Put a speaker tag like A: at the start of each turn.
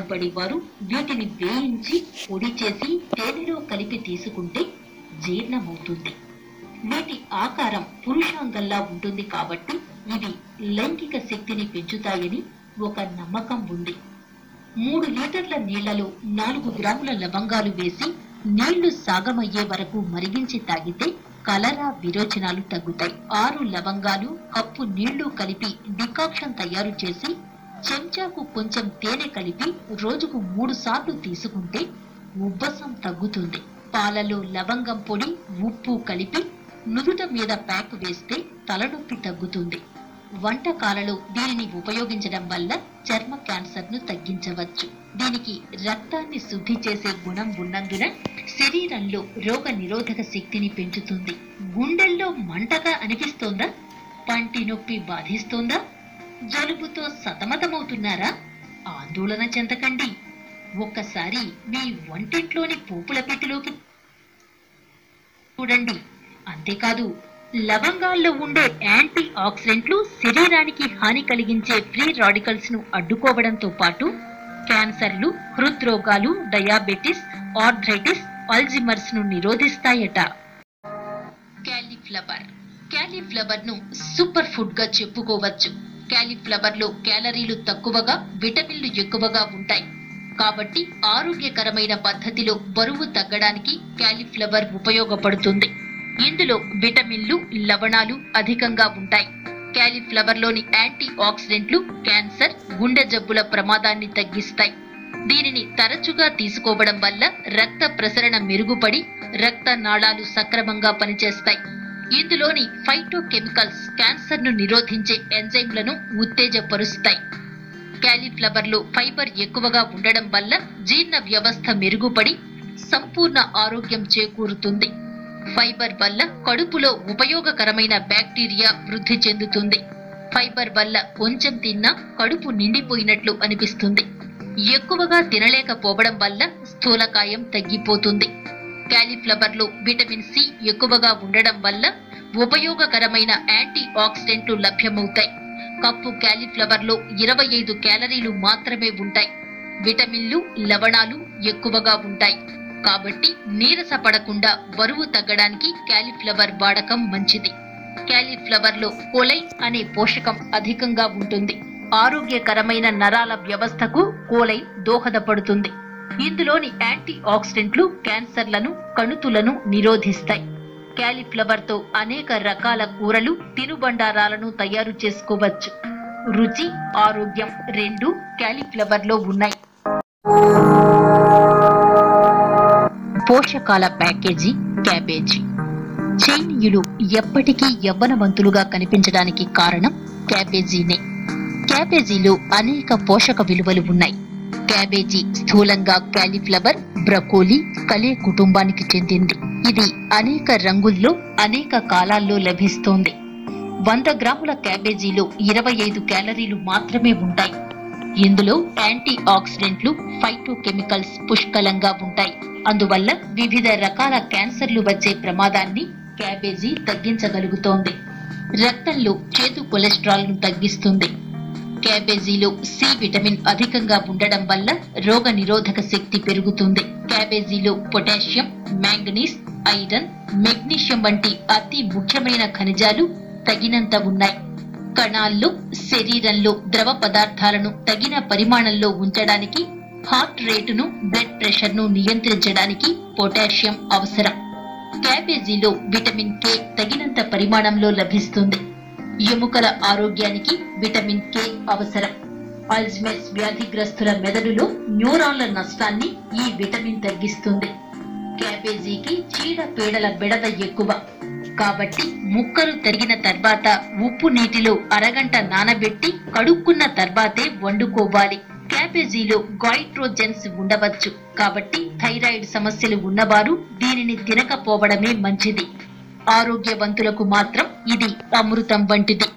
A: పడేవారు వీటిని వేయించి పొడి చేసి తేనెలో కలిపి తీసుకుంటే జీర్ణమవుతుంది వీటి ఆకారం పురుషాంగంలా ఉంటుంది కాబట్టి ఇవి లైంగిక శక్తిని పెంచుతాయని ఒక నమ్మకం ఉంది మూడు లీటర్ల నీళ్లలో నాలుగు గ్రాముల లవంగాలు వేసి నీళ్లు సాగమయ్యే వరకు మరిగించి తాగితే కలరా విరోచనాలు తగ్గుతాయి ఆరు లవంగాలు కప్పు నీళ్లు కలిపి డికాక్షన్ తయారు చేసి చెంచాకు కొంచెం తేనె కలిపి రోజుకు మూడు సార్లు తీసుకుంటే ఉబ్బసం తగ్గుతుంది పాలలో లవంగం పొడి ఉప్పు కలిపి నుదుట మీద ప్యాక్ వేస్తే తలనొప్పి తగ్గుతుంది వంటకాలలో దీనిని ఉపయోగించడం వల్ల చర్మ క్యాన్సర్ ను తగ్గించవచ్చు దీనికి రక్తాన్ని శుద్ధి చేసే గుణం ఉన్నందున శరీరంలో రోగ నిరోధక శక్తిని పెంచుతుంది గుండెల్లో మంటగా అనిపిస్తోందా పంటి నొప్పి బాధిస్తోందా జలుబుతో సతమతమవుతున్నారా ఆందోళన చెందకండి ఒక్కసారి మీ వంటింట్లోని పోపుల పెట్టిలోకి చూడండి అంతేకాదు లవంగాల్లో ఉండే యాంటీ ఆక్సిడెంట్లు శరీరానికి హాని కలిగించే ఫ్రీ రాడికల్స్ ను అడ్డుకోవడంతో పాటు క్యాన్సర్లు హృద్రోగాలు డయాబెటిస్ ఆర్థరైటిస్ అల్జిమర్స్ ను నిరోధిస్తాయట క్యాలీఫ్లవర్ క్యాలీఫ్లవర్ ను సూపర్ ఫుడ్ గా చెప్పుకోవచ్చు క్యాలీఫ్లవర్ లో క్యాలరీలు తక్కువగా విటమిన్లు ఎక్కువగా ఉంటాయి కాబట్టి ఆరోగ్యకరమైన పద్ధతిలో బరువు తగ్గడానికి క్యాలీఫ్లవర్ ఉపయోగపడుతుంది ఇందులో విటమిన్లు లవణాలు అధికంగా ఉంటాయి క్యాలీఫ్లవర్ లోని యాంటీ ఆక్సిడెంట్లు క్యాన్సర్ గుండె జబ్బుల ప్రమాదాన్ని తగ్గిస్తాయి దీనిని తరచుగా తీసుకోవడం వల్ల రక్త ప్రసరణ మెరుగుపడి రక్త నాళాలు సక్రమంగా పనిచేస్తాయి ఇందులోని ఫైటో కెమికల్స్ క్యాన్సర్ ను నిరోధించే ఎంజైమ్లను ఉత్తేజపరుస్తాయి క్యాలీఫ్లవర్ లో ఫైబర్ ఎక్కువగా ఉండడం వల్ల జీర్ణ వ్యవస్థ మెరుగుపడి సంపూర్ణ ఆరోగ్యం చేకూరుతుంది ఫైబర్ వల్ల కడుపులో ఉపయోగకరమైన బ్యాక్టీరియా వృద్ధి చెందుతుంది ఫైబర్ వల్ల కొంచెం తిన్నా కడుపు నిండిపోయినట్లు అనిపిస్తుంది ఎక్కువగా తినలేకపోవడం వల్ల స్థూలకాయం తగ్గిపోతుంది క్యాలీఫ్లవర్ లో విటమిన్ సి ఎక్కువగా ఉండడం వల్ల ఉపయోగకరమైన యాంటీ ఆక్సిడెంట్లు లభ్యమవుతాయి కప్పు క్యాలీఫ్లవర్ లో ఇరవై ఐదు క్యాలరీలు మాత్రమే ఉంటాయి విటమిన్లు లవణాలు ఎక్కువగా ఉంటాయి కాబట్టి నీరస పడకుండా బరువు తగ్గడానికి క్యాలీఫ్లవర్ వాడకం మంచిది క్యాలీఫ్లవర్ లో కోలైన్ అనే పోషకం అధికంగా ఉంటుంది ఆరోగ్యకరమైన నరాల వ్యవస్థకు కోలైన్ దోహదపడుతుంది ఇందులోని యాంటీ ఆక్సిడెంట్లు క్యాన్సర్లను కణుతులను నిరోధిస్తాయి క్యాలీఫ్లవర్ తో అనేక రకాల కూరలు తినుబండారాలను తయారు చేసుకోవచ్చు రుచి ఆరోగ్యం రెండు క్యాలీఫ్లవర్ లో ఉన్నాయి పోషకాల ప్యాకేజీ క్యాబేజీ చైనీయులు ఎప్పటికీ యవ్వనవంతులుగా కనిపించడానికి కారణం క్యాబేజీనే క్యాబేజీలో అనేక పోషక విలువలు ఉన్నాయి క్యాబేజీ స్థూలంగా క్యాలీఫ్లవర్ బ్రకోలీ కలే కుటుంబానికి చెందింది ఇది అనేక రంగుల్లో అనేక కాలాల్లో లభిస్తోంది వంద గ్రాముల క్యాబేజీలో ఇరవై ఐదు క్యాలరీలు మాత్రమే ఉంటాయి ఇందులో యాంటీ ఆక్సిడెంట్లు ఫైటో కెమికల్స్ పుష్కలంగా ఉంటాయి అందువల్ల వివిధ రకాల క్యాన్సర్లు వచ్చే ప్రమాదాన్ని క్యాబేజీ తగ్గించగలుగుతోంది రక్తంలో చేదు కొలెస్ట్రాల్ ను తగ్గిస్తుంది క్యాబేజీలో సి విటమిన్ అధికంగా ఉండడం వల్ల రోగ నిరోధక శక్తి పెరుగుతుంది క్యాబేజీలో పొటాషియం మ్యాంగనీస్ ఐరన్ మెగ్నీషియం వంటి అతి ముఖ్యమైన ఖనిజాలు తగినంత ఉన్నాయి కణాల్లో శరీరంలో ద్రవ పదార్థాలను తగిన పరిమాణంలో ఉంచడానికి హార్ట్ రేటును బ్లడ్ ప్రెషర్ ను నియంత్రించడానికి పొటాషియం అవసరం క్యాబేజీలో విటమిన్ కే తగినంత పరిమాణంలో లభిస్తుంది ఎముకల ఆరోగ్యానికి విటమిన్ కే అవసరం అల్జ్మెస్ వ్యాధిగ్రస్తుల మెదడులో న్యూరాన్ల నష్టాన్ని ఈ విటమిన్ తగ్గిస్తుంది క్యాబేజీకి చీడ పీడల బెడద ఎక్కువ కాబట్టి ముక్కలు తరిగిన తర్వాత ఉప్పు నీటిలో అరగంట నానబెట్టి కడుక్కున్న తర్వాతే వండుకోవాలి క్యాబేజీలో గాయిట్రోజెన్స్ ఉండవచ్చు కాబట్టి థైరాయిడ్ సమస్యలు ఉన్నవారు దీనిని తినకపోవడమే మంచిది ఆరోగ్యవంతులకు మాత్రం ఇది అమృతం వంటిది